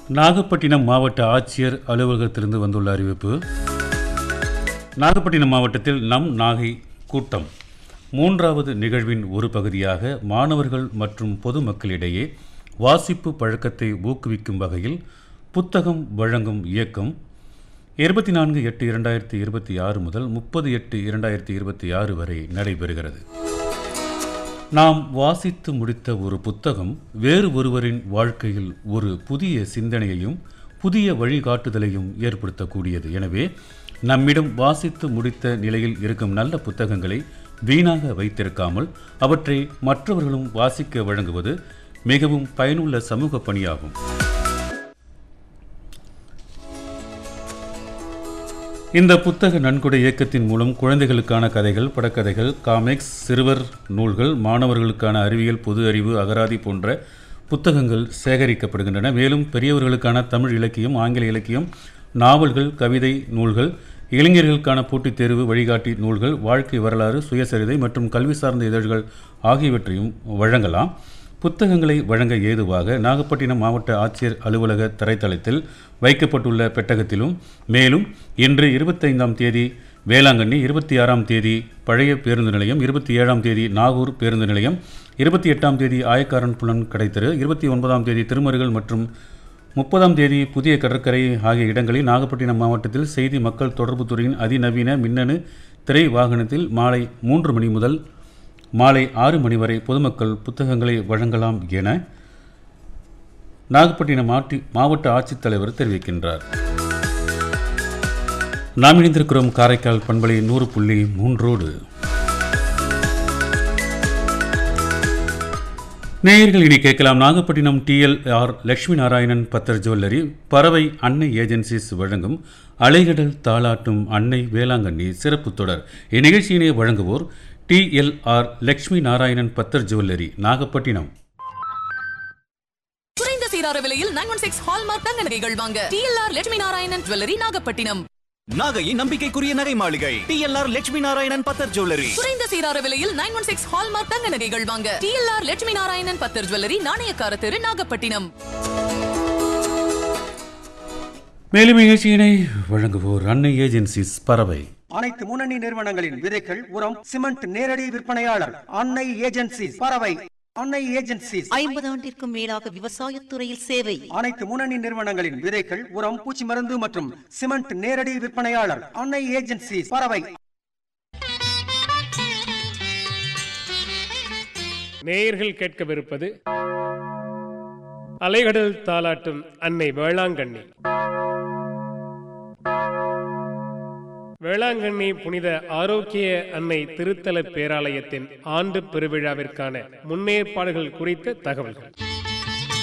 நாகப்பட்டினம் மாவட்ட ஆட்சியர் அலுவலகத்திலிருந்து வந்துள்ள அறிவிப்பு நாகப்பட்டினம் மாவட்டத்தில் நம் நாகை கூட்டம் மூன்றாவது நிகழ்வின் ஒரு பகுதியாக மாணவர்கள் மற்றும் பொதுமக்களிடையே வாசிப்பு பழக்கத்தை ஊக்குவிக்கும் வகையில் புத்தகம் வழங்கும் இயக்கம் இருபத்தி நான்கு எட்டு இரண்டாயிரத்தி இருபத்தி ஆறு முதல் முப்பது எட்டு இரண்டாயிரத்தி இருபத்தி ஆறு வரை நடைபெறுகிறது நாம் வாசித்து முடித்த ஒரு புத்தகம் வேறு ஒருவரின் வாழ்க்கையில் ஒரு புதிய சிந்தனையையும் புதிய வழிகாட்டுதலையும் ஏற்படுத்தக்கூடியது எனவே நம்மிடம் வாசித்து முடித்த நிலையில் இருக்கும் நல்ல புத்தகங்களை வீணாக வைத்திருக்காமல் அவற்றை மற்றவர்களும் வாசிக்க வழங்குவது மிகவும் பயனுள்ள சமூக பணியாகும் இந்த புத்தக நன்கொடை இயக்கத்தின் மூலம் குழந்தைகளுக்கான கதைகள் படக்கதைகள் காமிக்ஸ் சிறுவர் நூல்கள் மாணவர்களுக்கான அறிவியல் பொது அறிவு அகராதி போன்ற புத்தகங்கள் சேகரிக்கப்படுகின்றன மேலும் பெரியவர்களுக்கான தமிழ் இலக்கியம் ஆங்கில இலக்கியம் நாவல்கள் கவிதை நூல்கள் இளைஞர்களுக்கான போட்டித் தேர்வு வழிகாட்டி நூல்கள் வாழ்க்கை வரலாறு சுயசரிதை மற்றும் கல்வி சார்ந்த இதழ்கள் ஆகியவற்றையும் வழங்கலாம் புத்தகங்களை வழங்க ஏதுவாக நாகப்பட்டினம் மாவட்ட ஆட்சியர் அலுவலக தரைத்தளத்தில் வைக்கப்பட்டுள்ள பெட்டகத்திலும் மேலும் இன்று இருபத்தைந்தாம் தேதி வேளாங்கண்ணி இருபத்தி ஆறாம் தேதி பழைய பேருந்து நிலையம் இருபத்தி ஏழாம் தேதி நாகூர் பேருந்து நிலையம் இருபத்தி எட்டாம் தேதி ஆயக்காரன் புலன் கடைத்தெரு இருபத்தி ஒன்பதாம் தேதி திருமருகல் மற்றும் முப்பதாம் தேதி புதிய கடற்கரை ஆகிய இடங்களில் நாகப்பட்டினம் மாவட்டத்தில் செய்தி மக்கள் தொடர்புத் துறையின் அதிநவீன மின்னணு திரை வாகனத்தில் மாலை மூன்று மணி முதல் மாலை ஆறு மணி வரை பொதுமக்கள் புத்தகங்களை வழங்கலாம் என நாகப்பட்டினம் மாட்டி மாவட்ட ஆட்சித்தலைவர் தெரிவிக்கின்றார் நாம் இணைந்திருக்கிறோம் காரைக்கால் பண்பலை நூறு புள்ளி மூன்றோடு நேயர்கள் இனி கேட்கலாம் நாகப்பட்டினம் டிஎல்ஆர் லட்சுமி நாராயணன் பத்தர் ஜுவல்லரி பறவை அன்னை ஏஜென்சிஸ் வழங்கும் அலைகடல் தாளாட்டும் அன்னை வேளாங்கண்ணி சிறப்பு தொடர் இந்நிகழ்ச்சியினை வழங்குவோர் டிஎல்ஆர் லட்சுமி நாராயணன் பத்தர் ஜுவல்லரி நாகப்பட்டினம் குறைந்த சீரார விலையில் நைன் ஒன் சிக்ஸ் ஹால்மார்க் தங்க நகைகள் வாங்க டிஎல்ஆர் லட்சுமி நாராயணன் ஜுவல்லரி நாகப்பட்டினம் நாகையின் நம்பிக்கைக்குரிய நகை மாளிகை டிஎல்ஆர் லட்சுமி நாராயணன் பத்தர் ஜுவல்லரி குறைந்த சீரார விலையில் நைன் ஒன் சிக்ஸ் ஹால்மார்க் தங்க நகைகள் வாங்க டிஎல்ஆர் லட்சுமி நாராயணன் பத்தர் ஜுவல்லரி நாணயக்கார தெரு நாகப்பட்டினம் மேலும் நிகழ்ச்சியினை வழங்குவோர் அன்னை ஏஜென்சிஸ் பறவை அனைத்து முன்னணி நிறுவனங்களின் விதைகள் உரம் சிமெண்ட் நேரடி விற்பனையாளர் அன்னை ஏஜென்சி பறவை அன்னை ஏஜென்சி ஐம்பது ஆண்டிற்கும் மேலாக விவசாயத்துறையில் சேவை அனைத்து முன்னணி நிறுவனங்களின் விதைகள் உரம் பூச்சி மருந்து மற்றும் சிமெண்ட் நேரடி விற்பனையாளர் அன்னை ஏஜென்சி பறவை நேயர்கள் கேட்கவிருப்பது அலைகடல் தாலாட்டும் அன்னை வேளாங்கண்ணி வேளாங்கண்ணி புனித ஆரோக்கிய அன்னை திருத்தல பேராலயத்தின் ஆண்டு பெருவிழாவிற்கான முன்னேற்பாடுகள் குறித்த தகவல்கள்